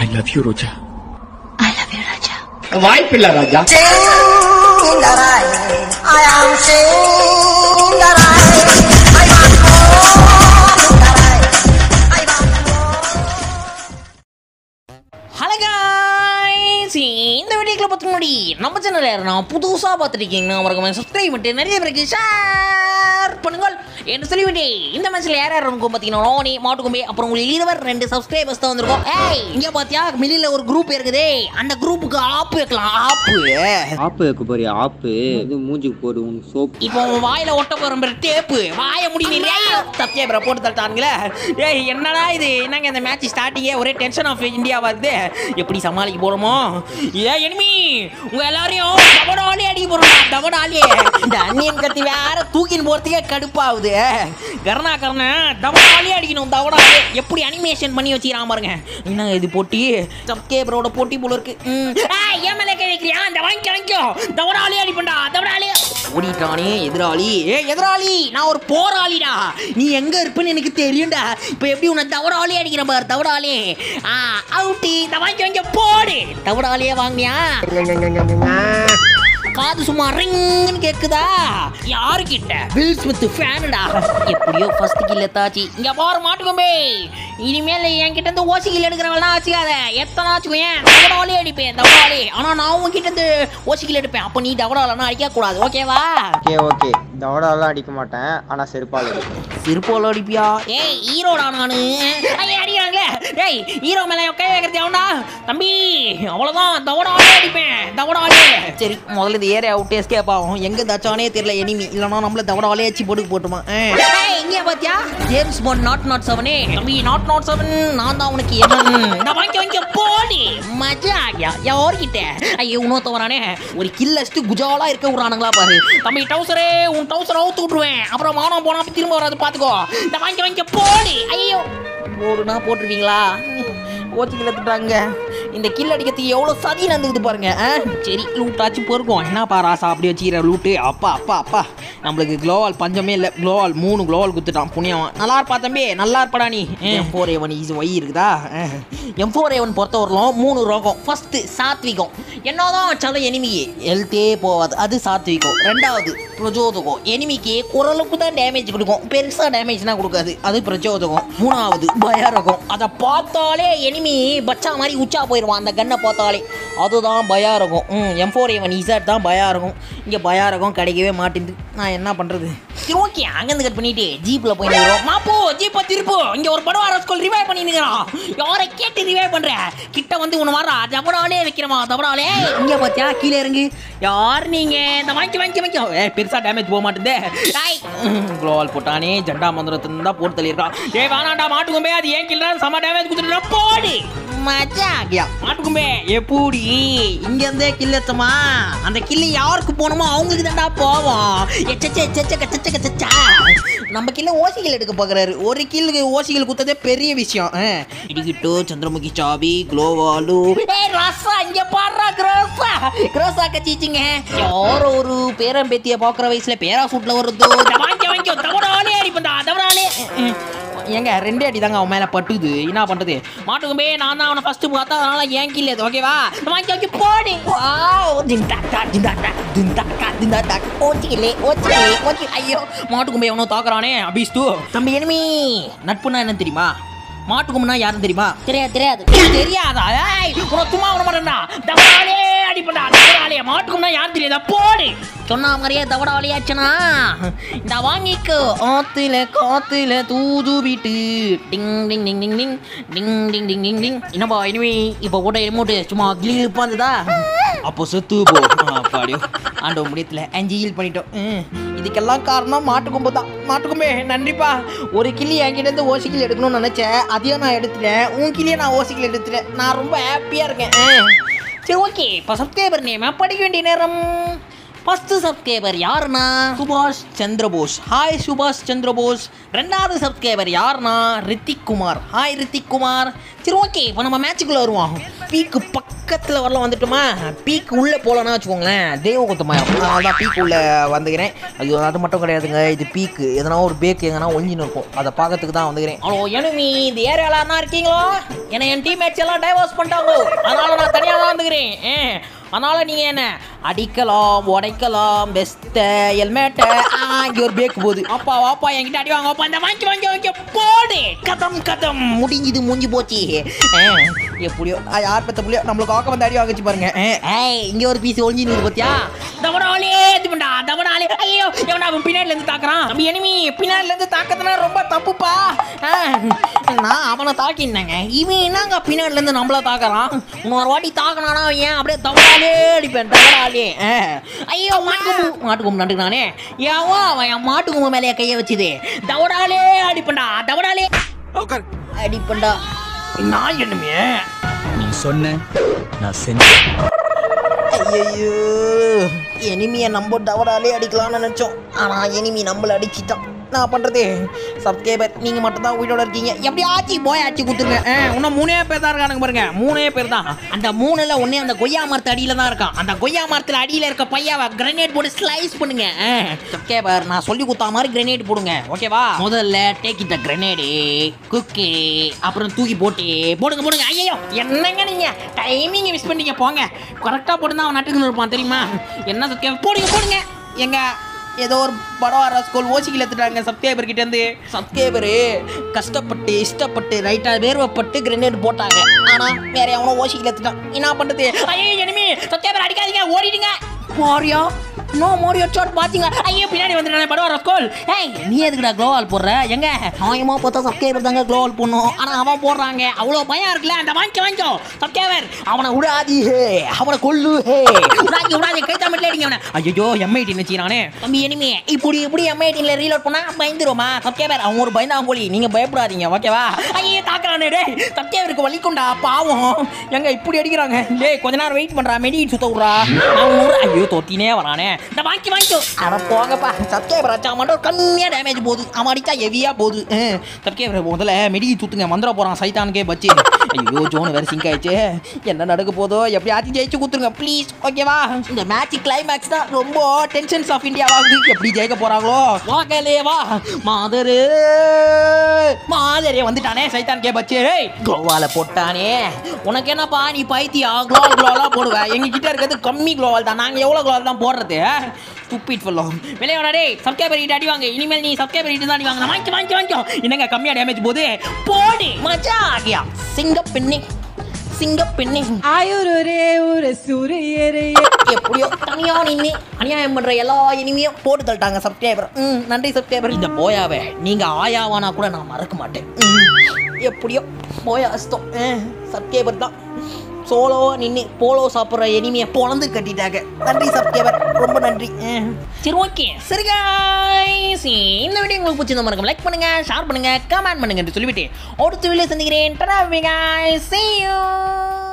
I love you Roja I love you Raja வாய்ப்பில்லை Raja hello guys இந்த வீடியோக்கில் பார்த்து முன்னாடி நம்ம சேனல் யார் நான் புதுசாக பார்த்துருக்கீங்கன்னா மறக்காம சப்ஸ்கிரைப் பண்ணிட்டு நிறைய பேருக்கு ஷேர் பண்ணுங்கள் என்று சொல்லிவிட்டு இந்த மேட்ச்சில் யார் யார் இருக்கும் பார்த்தீங்கன்னா நோனி மாட்டுக்கும்பே அப்புறம் உங்களுக்கு இருவர் ரெண்டு சப்ஸ்கிரைபர்ஸ் தான் வந்திருக்கோம் ஏய் இங்கே பார்த்தியா மில்லில் ஒரு குரூப் இருக்குதே அந்த குரூப்புக்கு ஆப்பு வைக்கலாம் ஆப்பு ஆப்பு வைக்க போறியா ஆப்பு இது மூஞ்சுக்கு போடு உன் சோப்பு இப்போ உன் வாயில ஒட்ட போற பாரு டேப்பு வாய முடி நீ சப்ஸ்கிரைபரை போட்டு தள்ளிட்டானுங்களே ஏய் என்னடா இது என்னங்க இந்த மேட்ச் ஸ்டார்டிங்கே ஒரே டென்ஷன் ஆஃப் இந்தியாவா இருக்குது எப்படி சமாளிக்க போறோமோ ஏ எனிமி உங்க எல்லாரையும் தவடாலே அடிக்க போறோம் தவடாலே இந்த அன்னியன் கத்தி வேற தூக்கின்னு போறதுக்கே கடுப்பாகுது கர்ணா கர்ணா தவடாலே அடிக்கணும் தவடாலே எப்படி அனிமேஷன் பண்ணி வச்சுக்கிறான் பாருங்க என்ன இது போட்டி சப்ஸ்கிரைபரோட போட்டி போல இருக்கு ம். ஏய், ஏன் மேலே கை வைக்கிறியா இந்த வாங்கி வாங்கிக்கோ தவடாலே அடிப்பண்டா தவடாலே ஓடிட்டானே எதிராளி ஏ எதிராளி நான் ஒரு போராளிடா நீ எங்க இருப்பேன்னு எனக்கு தெரியும்டா இப்போ எப்படி உன்னை தவறாலே அடிக்கிற பாரு தவறாலே ஆ அவுட்டி தவாக்கி வாங்க போடு தவறாலே வாங்கினியா காது சும்மா ரிங்னு கேக்குதா யாரு கிட்ட வில் ஸ்மித் ஃபேனுடா எப்படியோ ஃபர்ஸ்ட் கில்ல தாச்சி இங்க பாரு மாட்டுக்கோம்பே இனிமேல் என்கிட்ட இருந்து ஓசி கில் எடுக்கிறவங்களாம் வச்சுக்காத எத்தனை வச்சுக்கோ ஏன் தவறாலே அடிப்பேன் தவறாலே ஆனா நான் உங்ககிட்ட இருந்து ஓசி கில் எடுப்பேன் அப்போ நீ தவறாலனா அடிக்க கூடாது ஓகேவா ஓகே ஓகே தவடாலாம் அடிக்க மாட்டேன் ஆனா செருப்பால் அடிப்பேன் சிறுப்போல அடிப்பியா ஏய் ஹீரோடா நானு ஐயா அடிக்கிறாங்களே ஏய் ஹீரோ மேல கை வைக்கிறது அவனா தம்பி அவ்வளவுதான் தவடாலே அடிப்பேன் தவடாலே சரி முதல்ல இது ஏரியா விட்டு எஸ்கேப் ஆகும் எங்க தச்சானே தெரியல எனிமி இல்லனா நம்மள தவடாலே அடிச்சு போட்டு போட்டுமா ஏய் இங்க பாத்தியா ஜேம்ஸ் பாண்ட் நாட் நாட் செவனே தம்பி நாட் நாட் செவன் நான் தான் உனக்கு எவன் நான் வாங்கி வாங்கி போடி மஜா ஆகியா யார்கிட்ட ஐயோ இன்னொருத்த வரானே ஒரு கில்லஸ்ட்டு குஜாலா இருக்க விடுறானுங்களா பாரு தம்பி டவுசரே உன் டவுசர் அவுத்து விட்டுருவேன் அப்புறம் மானம் போனா திரும்ப வராது பாத்துக்கோ இந்த வாங்கி வாங்கி போடி ஐயோ போடுனா போட்டுருவீங்களா ஓச்சு கிளத்துட்டாங்க இந்த கில் அடிக்கிறதுக்கு எவ்வளோ சதி நடந்துக்குது பாருங்க ஆ? சரி லூட்டாச்சும் பொறுக்கும் என்னப்பா ராசா அப்படி வச்சுக்கிற லூட்டு அப்பா அப்பா அப்பா நம்மளுக்கு க்ளோவால் பஞ்சமே இல்லை க்ளோவால் மூணு க்ளோவால் குத்துட்டான் புண்ணியவன் நல்லா இருப்பா தம்பி நல்லா இருப்படா நீ M four A one easy இருக்குதா எம் ஃபோர் ஏவன் பொறுத்தவரையிலும் மூணு ரோகம் ஃபர்ஸ்ட் சாத்விகம் என்னதான் வச்சாலும் எனிமி ஹெல்த்தே போகாது அது சாத்விகம் ரெண்டாவது பிரச்சோதகம் எனிமிக்கு குரலுக்கு தான் டேமேஜ் கொடுக்கும் பெருசாக டேமேஜ்னா கொடுக்காது அது பிரச்சோதகம் மூணாவது பயாரகம் அதை பார்த்தாலே எனிமி பச்சா மாதிரி உச்சா போயிடுவான் அந்த கன்னை பார்த்தாலே அதுதான் பயாரகம் ம் எம் ஃபோர் ஏவன் இசட் தான் பயாரகம் இங்கே பயாரகம் கிடைக்கவே மாட்டேங்குது நான் என்ன பண்ணுறது சரி ஓகே அங்கேருந்து கட் பண்ணிட்டு ஜீப்பில் போய் நிற்கிறோம் மாப்போ ஜீப்பை திருப்போ இங்கே ஒரு படவார ஸ்கூல் ரிவைவ் பண்ணி நிற்கிறான் யாரை கேட்டு ரிவைவ் பண்ணுற கிட்ட வந்து உன்னை வர தபடாலே வைக்கிறமா தபடாலே இங்கே பார்த்தியா கீழே இறங்கு யார் நீங்கள் இந்த வாங்கி வாங்கி வாங்கி ஏ பெருசாக டேமேஜ் போக மாட்டேதே டாய் க்ளோவால் போட்டானே ஜெண்டா மந்திரத்துல தான் போட்டு தள்ளியிருக்கான் ஏ வேணாண்டா மாட்டுக்கும்பே அது ஏன் கில்ல செம்ம டேமேஜ் கொடுத்துட்டு போடு மஜா ஆகியா மாட்டுக்கும்பே எப்படி இங்க இருந்தே கில்லத்தமா அந்த கில்லு யாருக்கு போகணுமோ அவங்களுக்கு தான்டா போவோம் எச்சச்ச எச்சச்ச கச்சச்ச கச்சச்சா நம்ம கில்ல ஓசிகள் எடுக்க பார்க்குறாரு ஒரு கில்லுக்கு ஓசிகள் குத்ததே பெரிய விஷயம் ஆ. இடிக்கிட்டு சந்திரமுகி சாவி க்ளோவாலு ஏய் ரசா இங்க பாடுறா கிரோசா கிரோசா கச்சிச்சிங்க யாரோ ஒரு பேரம்பேத்திய பார்க்குற வயசுல பேராசூட்ல வருது வாங்கி வாங்கி தவறாலே அடிப்பா தவறாலே ஏங்க ரெண்டே அடி தாங்க அவன் மேல பட்டுது என்ன பண்றது மாட்டுக்குமே நான் தான் அவனை ஃபர்ஸ்ட் பார்த்தா அதனால ஏன் கீழே ஓகேவா வாங்கி வாங்கி போடி வாவ் ஜிந்தா டா ஜிந்தா டா ஜிந்தா டா ஜிந்தா டா ஓச்சிக்கலே ஓச்சிக்கலே ஓச்சி ஐயோ மாட்டுக்குமே எவனோ தாக்குறானே அபிஸ்து தம்பி எனிமி நட்புனா என்ன தெரியுமா மாட்டுக்கும்னா யாரும் தெரியுமா தெரியாது தெரியாது தெரியாதா ஏய் உன சும்மா விட மாட்டேன்டா தவறாலே அடிப்படா தவறாலே மாட்டுக்கும்னா யாரும் தெரியாதா போடு சொன்ன மாதிரியே தவறாலியாச்சுனா இந்த வாங்கிக்கோ ஆத்துல காத்துல தூது வீட்டு டிங் டிங் டிங் டிங் டிங் டிங் டிங் டிங் டிங் டிங் என்னப்பா இனிமே இப்போ போட்ட எமௌண்ட் சும்மா கிளி இருப்பாந்துதா அப்போ செத்து போ பாடியோ ஆண்டவ முடியத்துல அஞ்சு ஹீல் பண்ணிட்டோம் ம். இதுக்கெல்லாம் காரணம் மாட்டுக்கொம்பு தான் மாட்டுக்கொம்பே நன்றிப்பா ஒரு கிளி என்கிட்ட இருந்து ஓசிக்கில் எடுக்கணும்னு நினச்சேன் அதையும் நான் எடுத்துட்டேன் உன் கிளியை நான் ஓசிக்கில் எடுத்துட்டேன் நான் ரொம்ப ஹாப்பியாக இருக்கேன் ஆ. சரி ஓகே இப்போ சப்ஸ்கிரைபர் நேம் படிக்க வேண்டிய நேரம் ஃபர்ஸ்ட் சப்ஸ்கிரைபர் யாருன்னா சுபாஷ் சந்திரபோஸ் ஹாய் சுபாஷ் சந்திரபோஸ் ரெண்டாவது சப்ஸ்கிரைபர் யாருன்னா ரித்திக் குமார் ஹாய் ரித்திக் குமார் சரி ஓகே இப்போ நம்ம மேட்சுக்குள்ளே வருவோம் பீக்கு பக்கத்தில் வரலாம் வந்துட்டோமா பீக் உள்ளே போகலன்னா வச்சுக்கோங்களேன் தேவகுத்தமாயிரம் அதனால தான் பீக் உள்ளே வந்துக்கிறேன் ஐயோ அது மட்டும் கிடையாதுங்க இது பீக்கு எதனா ஒரு பேக் எங்கன்னா ஒழிஞ்சின்னு இருக்கும் அதை பார்க்கறதுக்கு தான் வந்துக்கிறேன் ஹலோ எனமி இந்த ஏரியாவில் என்ன இருக்கீங்களோ என்னை என் டீம்மேட்ஸ் எல்லாம் டைவர்ஸ் பண்ணிட்டாங்க அதனால நான் தனியாக தான் வந்துக்கிறேன் ஏ அதனால நீங்க என்ன அடிக்கலாம் உடைக்கலாம் பெஸ்ட் ஹெல்மெட்டை இங்க ஒரு பேக் போகுது அப்பா வாப்பா என்கிட்ட அடி வாங்க அப்பா இந்த வாங்கி வாங்கி வாங்கி போடு கதம் கதம் முடிஞ்சுது முடிஞ்சு போச்சு ஆ, எப்படியோ ஆ, யார் பெத்த புள்ளியோ நம்மளுக்கு ஆக்க வந்து அடி வாங்கிச்சு பாருங்க ஆ, ஏய் இங்க ஒரு பீஸ் ஒளிஞ்சு நிற்கு பாத்தியா தவடாலே திபண்டா தவடாலே ஐயோ எவனா அவன் பின்னாடில இருந்து தாக்குறான் நம்ம எனிமி பின்னாடில இருந்து தாக்கறதுனா ரொம்ப தப்புப்பா ஆ, நான் அவனை தாக்கினேங்க இவன் என்னங்க பின்னாடில இருந்து நம்மள தாக்குறான் இன்னொரு வாட்டி தாக்கினானா ஏன் அப்படியே தவறாலே அடிப்பேன் தவறாலே ஆ. ஐயோ மாட்டுக்கும் மாட்டுக்கும் நட்டுக்கிறானே ஏவோ அவன் என் மாட்டுக்கும் மேலேயே கையை வச்சுது தவறாலே அடிப்பண்டா தவறாலே அடிப்பண்டா நான் என்னமே நீ சொன்ன நான் செஞ்சேன் ஐயோ எனிமியை நம்ம டவராலே அடிக்கலாம்னு நினச்சோம் ஆனால் எனிமி நம்மளை அடிச்சிட்டான் நான் பண்ணுறது சப்ஸ்கிரைபர் நீங்கள் மட்டும் தான் உயிரோட இருக்கீங்க எப்படி ஆச்சு போய் ஆச்சு கொடுத்துருங்க ஆ, இன்னும் மூணே பேர் தான் இருக்கானுங்க பாருங்க மூணே பேர் தான் அந்த மூணுல ஒன்னே அந்த கொய்யா மரத்து அடியில தான் இருக்கான் அந்த கொய்யா மரத்துல அடியில இருக்க பையாவை கிரனேட் போட்டு ஸ்லைஸ் பண்ணுங்க சப்ஸ்கிரைபர் நான் சொல்லி கொடுத்த மாதிரி கிரனேட் போடுங்க ஓகேவா முதல்ல டேக் இந்த கிரனேடு குக்கி அப்புறம் தூக்கி போட்டு போடுங்க போடுங்க ஐயோ என்னங்க நீங்க டைமிங் மிஸ் பண்ணீங்க போங்க கரெக்டாக போட்டு தான் அவன் நட்டுக்குன்னு இருப்பான் தெரியுமா என்ன சப்ஸ்கிரைபர் போடுங்க போடுங்க எங்க ஏதோ ஒரு படம் வர ஸ்கூல் ஓசிக்கில் எடுத்துட்டாங்க சப்ஸ்கிரைபர் கிட்ட இருந்து சப்ஸ்கிரைபரு கஷ்டப்பட்டு இஷ்டப்பட்டு ரைட்டா வேர்வப்பட்டு கிரனேட் போட்டாங்க ஆனா வேற எவனோ ஓசிக்கில் எடுத்துட்டான் என்ன பண்றது ஐயோ எனிமி சப்ஸ்கிரைபர் அடிக்காதீங்க ஓடிடுங்க மாரியோ நோ மோரியோ ஷாட் பாத்தீங்க ஐயோ பின்னாடி வந்துட்டானே படம் வர ஸ்கூல் ஏய் நீ எதுக்குடா க்ளோவால் போடுற எங்க நியாயமா பார்த்தா சப்ஸ்கிரைபர் தாங்க க்ளோவால் போடணும் ஆனா அவன் போடுறாங்க அவ்வளோ பயம் இருக்குல்ல அந்த வாங்கி வாங்கிக்கோ சப்ஸ்கிரைபர் அவனை விடாதி ஹே அவனை கொல்லு ஹே விடாதி விடாதி கை தமிழ்ல அடிங்க அவனை ஐயோ எம்ஐடி நினைச்சிக்கிறானே தம்பி இனிமே இப்படி இப்படி எம்ஐடியில் ரீலோட் பண்ணா பயந்துருமா சப்ஸ்கிரைபர் அவன் ஒரு பயந்தாங்கோலி நீங்க பயப்படாதீங்க ஓகேவா ஐயோ தாக்குறானே டேய் சப்ஸ்கிரைபருக்கு வலிக்கும்டா பாவம் எங்க இப்படி அடிக்கிறாங்க டேய் கொஞ்ச நேரம் வெயிட் பண்றா மெடி சுத்த விட்றா நான் நூறு ஐயோ தொத்தினே வரானே இந்த வாங்கி வாங்கிக்கோ அட போங்கப்பா சப்ஸ்கிரைபர் அடிச்சா மட்டும் கம்மியாக டேமேஜ் போகுது அவன் அடிச்சா ஹெவியாக போகுது சப்ஸ்கிரைபர் முதல்ல மெடி சுத்துங்க மந்திர போகிறான் சைத்தானுக்கே பச்சு ஐயோ ஜோன் வேறு சிங்க் ஆயிடுச்சு என்ன நடக்க போதோ எப்படியாச்சும் ஜெயிச்சு கொடுத்துருங்க ப்ளீஸ் ஓகேவா இந்த மேட்ச் கிளைமேக்ஸ் தான் ரொம்ப டென்ஷன்ஸ் ஆஃப் இந்தியா ஆகுது எப்படி ஜெயிக்க போறாங்களோ வாக்கலே வா மாதரு மாதரே வந்துட்டானே சைத்தான் கே பச்சே க்ளோவால போட்டானே உனக்கு என்னப்பா நீ பைத்தியா க்ளோ க்ளோலாம் போடுவ எங்க கிட்ட இருக்கிறது கம்மி க்ளோவால் தான் நாங்க எவ்வளவு க்ளோவால் தான் போடுறது ஸ்டூபிட் ஃபெல்லோ வெளியே டேய் சப்ஸ்கிரைபர் கிட்ட அடி வாங்க இனிமேல் நீ சப்ஸ்கிரைபர் கிட்ட தான் அடி வாங்க வாங்கி வாங்கி வாங்கிக்கோ என்னங்க கம்மியா டேமேஜ் போகுது போடு மஜா ஆகியா சிங்க பெண்ணே சிங்க பெண்ணே ஆயுரே ஒரு சூரியரே எப்படியோ தனியா நின்று அநியாயம் பண்ற எல்லா இனிமையும் போட்டு தள்ளிட்டாங்க சப்ஸ்கிரைபர் ம் நன்றி சப்ஸ்கிரைபர் இந்த போயாவே நீங்க ஆயாவானா கூட நான் மறக்க மாட்டேன் ம், எப்படியோ போயா அஸ்தம் சப்ஸ்கிரைபர் தான் சோலோ நின்று போலோ சாப்பிட்ற எனிமையை பொழந்து கட்டிட்டாங்க நன்றி சப்ஸ்கிரைபர் ரொம்ப நன்றி ம். சரி ஓகே சரி guys. இந்த வீடியோ உங்களுக்கு பிடிச்சிருந்த மறக்காம லைக் பண்ணுங்க ஷேர் பண்ணுங்க கமெண்ட் பண்ணுங்க என்று சொல்லிவிட்டு அடுத்த வீடியோ சந்திக்கிறேன் Ta-da, bye guys. See you